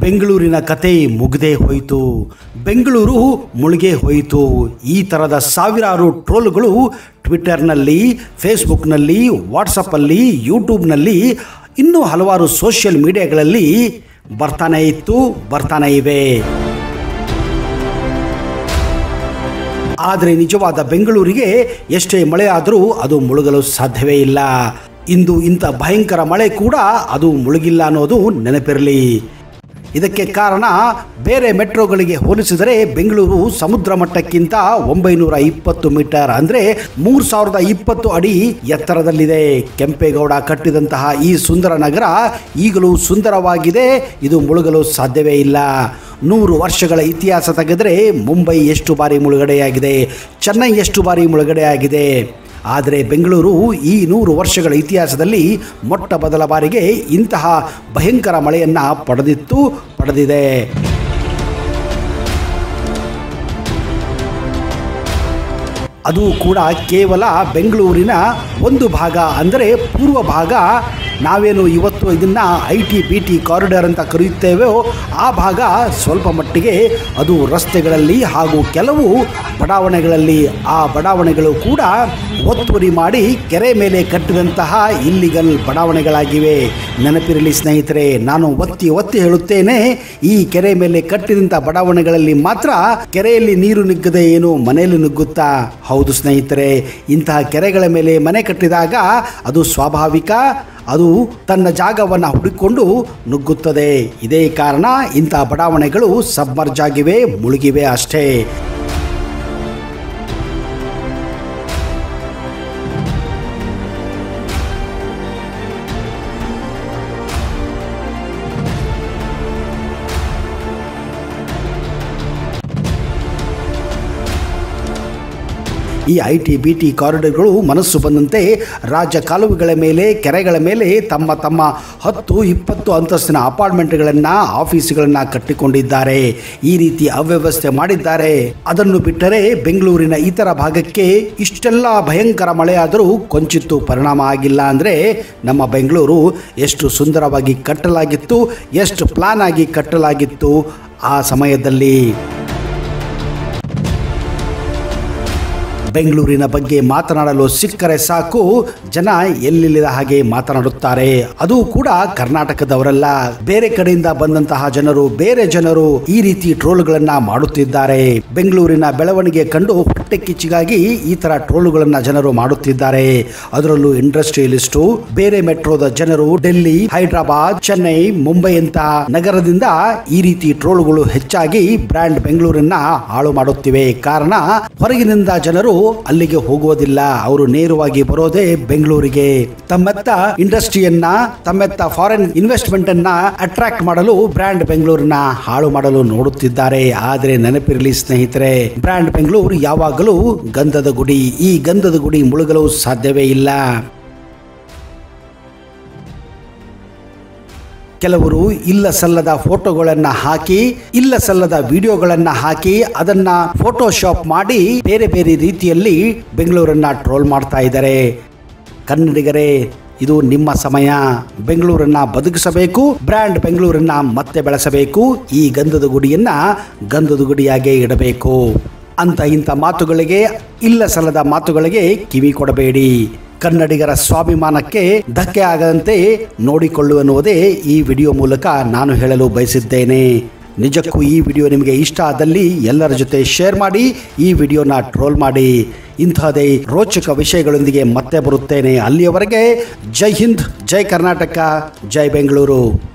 ಬೆಂಗಳೂರಿನ ಕತೆ ಮುಗ್ದೇ ಹೋಯಿತು ಬೆಂಗಳೂರು ಮುಳುಗೇ ಹೋಯಿತು ಈ ಥರದ ಸಾವಿರಾರು ಟ್ರೋಲ್ಗಳು ಟ್ವಿಟ್ಟರ್ನಲ್ಲಿ ಫೇಸ್ಬುಕ್ನಲ್ಲಿ ವಾಟ್ಸಪ್ಪಲ್ಲಿ ಯೂಟ್ಯೂಬ್ನಲ್ಲಿ ಇನ್ನೂ ಹಲವಾರು ಸೋಷಿಯಲ್ ಮೀಡಿಯಾಗಳಲ್ಲಿ ಬರ್ತಾನೆ ಇತ್ತು ಬರ್ತಾನೆ ಇವೆ ಆದರೆ ನಿಜವಾದ ಬೆಂಗಳೂರಿಗೆ ಎಷ್ಟೇ ಮಳೆ ಆದರೂ ಅದು ಮುಳುಗಲು ಸಾಧ್ಯವೇ ಇಲ್ಲ ಇಂದು ಇಂಥ ಭಯಂಕರ ಮಳೆ ಕೂಡ ಅದು ಮುಳುಗಿಲ್ಲ ಅನ್ನೋದು ನೆನಪಿರಲಿ ಇದಕ್ಕೆ ಕಾರಣ ಬೇರೆ ಮೆಟ್ರೋಗಳಿಗೆ ಹೋಲಿಸಿದರೆ ಬೆಂಗಳೂರು ಸಮುದ್ರ ಮಟ್ಟಕ್ಕಿಂತ ಒಂಬೈನೂರ ಇಪ್ಪತ್ತು ಮೀಟರ್ ಅಂದರೆ ಮೂರು ಸಾವಿರದ ಇಪ್ಪತ್ತು ಅಡಿ ಎತ್ತರದಲ್ಲಿದೆ ಕೆಂಪೇಗೌಡ ಕಟ್ಟಿದಂತಹ ಈ ಸುಂದರ ನಗರ ಈಗಲೂ ಸುಂದರವಾಗಿದೆ ಇದು ಮುಳುಗಲು ಸಾಧ್ಯವೇ ಇಲ್ಲ ನೂರು ವರ್ಷಗಳ ಇತಿಹಾಸ ತೆಗೆದರೆ ಮುಂಬೈ ಎಷ್ಟು ಬಾರಿ ಮುಳುಗಡೆಯಾಗಿದೆ ಚೆನ್ನೈ ಎಷ್ಟು ಬಾರಿ ಮುಳುಗಡೆಯಾಗಿದೆ ಆದರೆ ಬೆಂಗಳೂರು ಈ ನೂರು ವರ್ಷಗಳ ಇತಿಹಾಸದಲ್ಲಿ ಮೊಟ್ಟ ಮೊದಲ ಬಾರಿಗೆ ಇಂತಹ ಭಯಂಕರ ಮಳೆಯನ್ನು ಪಡೆದಿತ್ತು ಪಡೆದಿದೆ ಅದು ಕೂಡ ಕೇವಲ ಬೆಂಗಳೂರಿನ ಒಂದು ಭಾಗ ಅಂದರೆ ಪೂರ್ವ ಭಾಗ ನಾವೇನು ಇವತ್ತು ಇದನ್ನು I T B T corridor ಅಂತ ಕರೆಯುತ್ತೇವೋ ಆ ಭಾಗ ಸ್ವಲ್ಪ ಮಟ್ಟಿಗೆ ಅದು ರಸ್ತೆಗಳಲ್ಲಿ ಹಾಗೂ ಕೆಲವು ಬಡಾವಣೆಗಳಲ್ಲಿ ಆ ಬಡಾವಣೆಗಳು ಕೂಡ ಒತ್ತುವರಿ ಮಾಡಿ ಕೆರೆ ಮೇಲೆ ಕಟ್ಟಿದಂತಹ ಇಲ್ಲಿಗಲ್ ಬಡಾವಣೆಗಳಾಗಿವೆ ನೆನಪಿರಲಿ ಸ್ನೇಹಿತರೆ ನಾನು ಒತ್ತಿ ಒತ್ತಿ ಹೇಳುತ್ತೇನೆ ಈ ಕೆರೆ ಮೇಲೆ ಕಟ್ಟಿದಂಥ ಬಡಾವಣೆಗಳಲ್ಲಿ ಮಾತ್ರ ಕೆರೆಯಲ್ಲಿ ನೀರು ನುಗ್ಗದೆ ಏನು ಮನೆಯಲ್ಲಿ ನುಗ್ಗುತ್ತಾ ಹೌದು ಸ್ನೇಹಿತರೆ ಇಂತಹ ಕೆರೆಗಳ ಮೇಲೆ ಮನೆ ಕಟ್ಟಿದಾಗ ಅದು ಸ್ವಾಭಾವಿಕ ಅದು ತನ್ನ ಜಾಗವನ್ನು ಹುಡುಕಿಕೊಂಡು ನುಗ್ಗುತ್ತದೆ ಇದೇ ಕಾರಣ ಇಂತಹ ಬಡಾವಣೆಗಳು ಸಬ್ಮರ್ಜ್ ಆಗಿವೆ ಮುಳುಗಿವೆ ಅಷ್ಟೇ ಈ ಐ ಟಿ ಬಿ ಟಿ ಕಾರಿಡಾರ್ಗಳು ಮನಸ್ಸು ಬಂದಂತೆ ರಾಜ್ಯ ಕಾಲುವೆಗಳ ಮೇಲೆ ಕೆರೆಗಳ ಮೇಲೆ ತಮ್ಮ ತಮ್ಮ ಹತ್ತು ಇಪ್ಪತ್ತು ಅಂತಸ್ತಿನ ಅಪಾರ್ಟ್ಮೆಂಟ್ಗಳನ್ನು ಆಫೀಸ್ಗಳನ್ನು ಕಟ್ಟಿಕೊಂಡಿದ್ದಾರೆ ಈ ರೀತಿ ಅವ್ಯವಸ್ಥೆ ಮಾಡಿದ್ದಾರೆ ಅದನ್ನು ಬಿಟ್ಟರೆ ಬೆಂಗಳೂರಿನ ಇತರ ಭಾಗಕ್ಕೆ ಇಷ್ಟೆಲ್ಲ ಭಯಂಕರ ಮಳೆಯಾದರೂ ಕೊಂಚಿತ್ತು ಪರಿಣಾಮ ಆಗಿಲ್ಲ ಅಂದರೆ ನಮ್ಮ ಬೆಂಗಳೂರು ಎಷ್ಟು ಸುಂದರವಾಗಿ ಕಟ್ಟಲಾಗಿತ್ತು ಎಷ್ಟು ಪ್ಲಾನ್ ಆಗಿ ಕಟ್ಟಲಾಗಿತ್ತು ಆ ಸಮಯದಲ್ಲಿ ಬೆಂಗಳೂರಿನ ಬಗ್ಗೆ ಮಾತನಾಡಲು ಸಿಕ್ಕರೆ ಸಾಕು ಜನ ಎಲ್ಲಿಲ್ಲದ ಹಾಗೆ ಮಾತನಾಡುತ್ತಾರೆ ಅದು ಕೂಡ ಕರ್ನಾಟಕದವರಲ್ಲ ಬೇರೆ ಕಡೆಯಿಂದ ಬಂದಂತಹ ಜನರು ಬೇರೆ ಜನರು ಈ ರೀತಿ ಟ್ರೋಲ್ಗಳನ್ನ ಮಾಡುತ್ತಿದ್ದಾರೆ ಬೆಂಗಳೂರಿನ ಬೆಳವಣಿಗೆ ಕಂಡು ಹೊಟ್ಟೆ ಕಿಚ್ಚಿಗಾಗಿ ಈ ತರ ಟ್ರೋಲ್ಗಳನ್ನ ಜನರು ಮಾಡುತ್ತಿದ್ದಾರೆ ಅದರಲ್ಲೂ ಇಂಡಸ್ಟ್ರಿಯಲಿಸ್ಟು ಬೇರೆ ಮೆಟ್ರೋದ ಜನರು ಡೆಲ್ಲಿ ಹೈದರಾಬಾದ್ ಚೆನ್ನೈ ಮುಂಬೈ ಅಂತ ನಗರದಿಂದ ಈ ರೀತಿ ಟ್ರೋಲ್ಗಳು ಹೆಚ್ಚಾಗಿ ಬ್ರ್ಯಾಂಡ್ ಬೆಂಗಳೂರನ್ನ ಹಾಳು ಮಾಡುತ್ತಿವೆ ಕಾರಣ ಹೊರಗಿನಿಂದ ಜನರು ಅಲ್ಲಿಗೆ ಹೋಗುವುದಿಲ್ಲ ಅವರು ನೇರವಾಗಿ ಬರೋದೇ ಬೆಂಗಳೂರಿಗೆ ತಮ್ಮೆತ್ತ ಇಂಡಸ್ಟ್ರಿಯನ್ನ ತಮ್ಮೆತ್ತ ಫಾರಿನ್ ಇನ್ವೆಸ್ಟ್ಮೆಂಟ್ ಅನ್ನ ಅಟ್ರಾಕ್ಟ್ ಮಾಡಲು ಬ್ರ್ಯಾಂಡ್ ಬೆಂಗಳೂರನ್ನ ಹಾಳು ಮಾಡಲು ನೋಡುತ್ತಿದ್ದಾರೆ ಆದರೆ ನೆನಪಿರಲಿ ಸ್ನೇಹಿತರೆ ಬ್ರ್ಯಾಂಡ್ ಬೆಂಗಳೂರು ಯಾವಾಗಲೂ ಗಂಧದ ಗುಡಿ ಈ ಗಂಧದ ಗುಡಿ ಮುಳುಗಲು ಸಾಧ್ಯವೇ ಇಲ್ಲ ಕೆಲವರು ಇಲ್ಲ ಸಲ್ಲದ ಫೋಟೋಗಳನ್ನು ಹಾಕಿ ಇಲ್ಲ ಸಲ್ಲದ ವಿಡಿಯೋಗಳನ್ನು ಹಾಕಿ ಅದನ್ನ ಫೋಟೋಶಾಪ್ ಮಾಡಿ ಬೇರೆ ಬೇರೆ ರೀತಿಯಲ್ಲಿ ಬೆಂಗಳೂರನ್ನ ಟ್ರೋಲ್ ಮಾಡ್ತಾ ಇದ್ದಾರೆ ಕನ್ನಡಿಗರೇ ಇದು ನಿಮ್ಮ ಸಮಯ ಬೆಂಗಳೂರನ್ನ ಬದುಕಿಸಬೇಕು ಬ್ರ್ಯಾಂಡ್ ಬೆಂಗಳೂರನ್ನ ಮತ್ತೆ ಬೆಳೆಸಬೇಕು ಈ ಗಂಧದ ಗುಡಿಯನ್ನ ಗಂಧದ ಗುಡಿಯಾಗೆ ಇಡಬೇಕು ಅಂತ ಇಂಥ ಮಾತುಗಳಿಗೆ ಇಲ್ಲ ಸಲ್ಲದ ಮಾತುಗಳಿಗೆ ಕಿವಿ ಕೊಡಬೇಡಿ ಕನ್ನಡಿಗರ ಸ್ವಾಭಿಮಾನಕ್ಕೆ ಧಕ್ಕೆ ಆಗದಂತೆ ನೋಡಿಕೊಳ್ಳು ಎನ್ನುವುದೇ ಈ ವಿಡಿಯೋ ಮೂಲಕ ನಾನು ಹೇಳಲು ಬಯಸಿದ್ದೇನೆ ನಿಜಕ್ಕೂ ಈ ವಿಡಿಯೋ ನಿಮಗೆ ಇಷ್ಟ ಆದಲ್ಲಿ ಎಲ್ಲರ ಜೊತೆ ಶೇರ್ ಮಾಡಿ ಈ ವಿಡಿಯೋನ ಟ್ರೋಲ್ ಮಾಡಿ ಇಂತಹದೇ ರೋಚಕ ವಿಷಯಗಳೊಂದಿಗೆ ಮತ್ತೆ ಬರುತ್ತೇನೆ ಅಲ್ಲಿಯವರೆಗೆ ಜೈ ಹಿಂದ್ ಜೈ ಕರ್ನಾಟಕ ಜೈ ಬೆಂಗಳೂರು